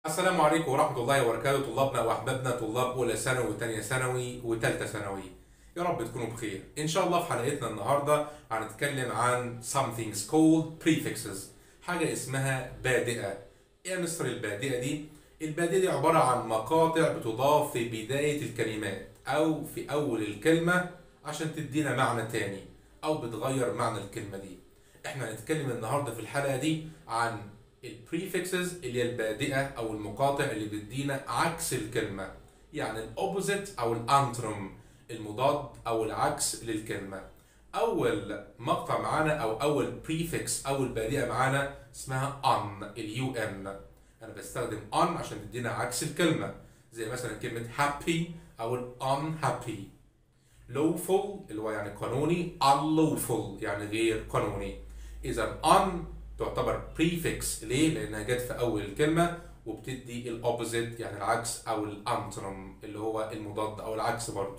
السلام عليكم ورحمة الله وبركاته طلابنا وأحبابنا طلاب أولى ثانوي وثانية ثانوي وثالثة ثانوي يا رب تكونوا بخير إن شاء الله في حلقتنا النهاردة هنتكلم عن some things called prefixes حاجة اسمها بادئة إيه يا مستر البادئة دي؟ البادئة دي عبارة عن مقاطع بتضاف في بداية الكلمات أو في أول الكلمة عشان تدينا معنى تاني أو بتغير معنى الكلمة دي احنا هنتكلم النهارده في الحلقه دي عن البريفكسز اللي هي البادئه او المقاطع اللي بتدينا عكس الكلمه يعني الاوبوزيت او الانتروم المضاد او العكس للكلمه اول مقطع معانا او اول بريفكس او البادئه معانا اسمها ان اليو ان انا بستخدم ان عشان تدينا عكس الكلمه زي مثلا كلمه happy او ال unhappy lawful اللي هو يعني قانوني unlawful يعني غير قانوني اذا un تعتبر prefix ليه؟ لانها جت في اول الكلمه وبتدي الاوبوزيت يعني العكس او الانترم اللي هو المضاد او العكس برضه.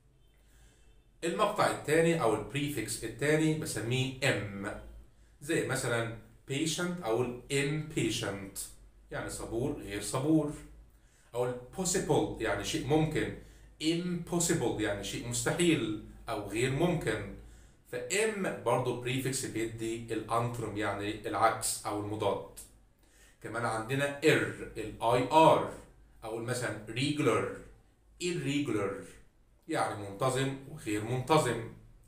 المقطع الثاني او البريفكس الثاني بسميه m زي مثلا patient او ال impatient يعني صبور غير صبور او ال possible يعني شيء ممكن impossible يعني شيء مستحيل او غير ممكن فام برضه بريفكس بيدي الانترم يعني العكس او المضاد كمان عندنا ار الاي ار او مثلا regular irregular يعني منتظم وغير منتظم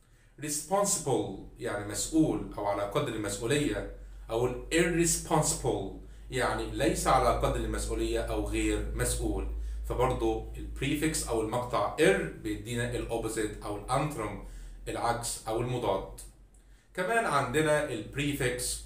responsible يعني مسؤول او على قدر المسؤوليه او ال irresponsible يعني ليس على قدر المسؤوليه او غير مسؤول فبرضه البريفكس او المقطع ار بيدينا الاوبوزيت او الانترم العكس او المضاد كمان عندنا البريفكس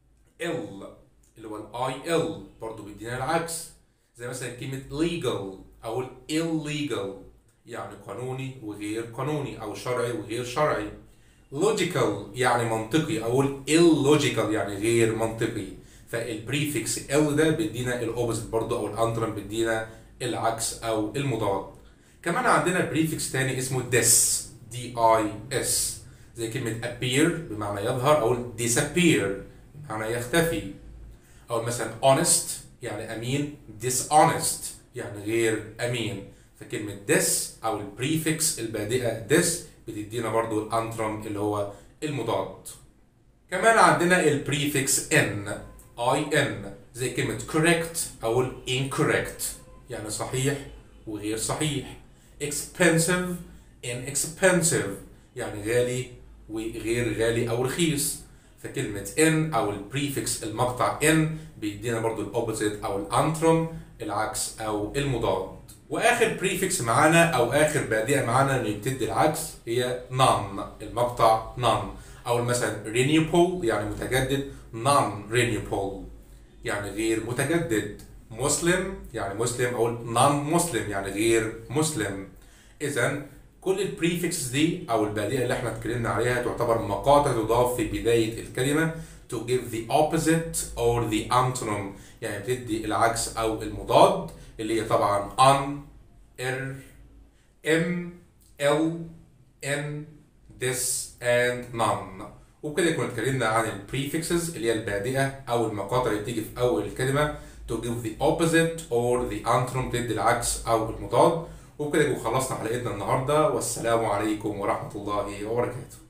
ال اللي هو الاي ال برضه بيدينا العكس زي مثلا كلمه legal او illegal يعني قانوني وغير قانوني او شرعي وغير شرعي logical يعني منطقي او illogical يعني غير منطقي فالبريفكس ال ده بيدينا الاوبوزيت برضه او الانترم بيدينا العكس او المضاد كمان عندنا بريفكس تاني اسمه this d i s زي كلمة appear بمعنى يظهر أو disappear بمعنى يختفي أو مثلا honest يعني أمين dishonest يعني غير أمين فكلمة this أو البريفكس البادئة this بتدينا برضو الأنترم اللي هو المضاد كمان عندنا البريفكس n i n زي كلمة correct أو incorrect يعني صحيح وغير صحيح expensive inexpensive يعني غالي وغير غالي او رخيص فكلمة ان او البريفكس المقطع ان بيدينا برضو الاوبوزيت او الانتروم العكس او المضاد واخر بريفكس معانا او اخر بادئة معانا اللي بتدي العكس هي none المقطع none او مثلا renewable يعني متجدد non renewable يعني غير متجدد مسلم يعني مسلم او non مسلم يعني غير مسلم اذا كل البريفكسز دي او البادئه اللي احنا اتكلمنا عليها تعتبر مقاطع تضاف في بدايه الكلمه to give the opposite or the antonym يعني بتدي العكس او المضاد اللي هي طبعا un er m l n this and none وبكده كنا اتكلمنا عن البريفكسز اللي هي البادئه او المقاطع اللي بتيجي في اول الكلمه to give the opposite or the antonym تدي العكس او المضاد وبكده نكون خلصنا حلقتنا النهارده والسلام عليكم ورحمه الله وبركاته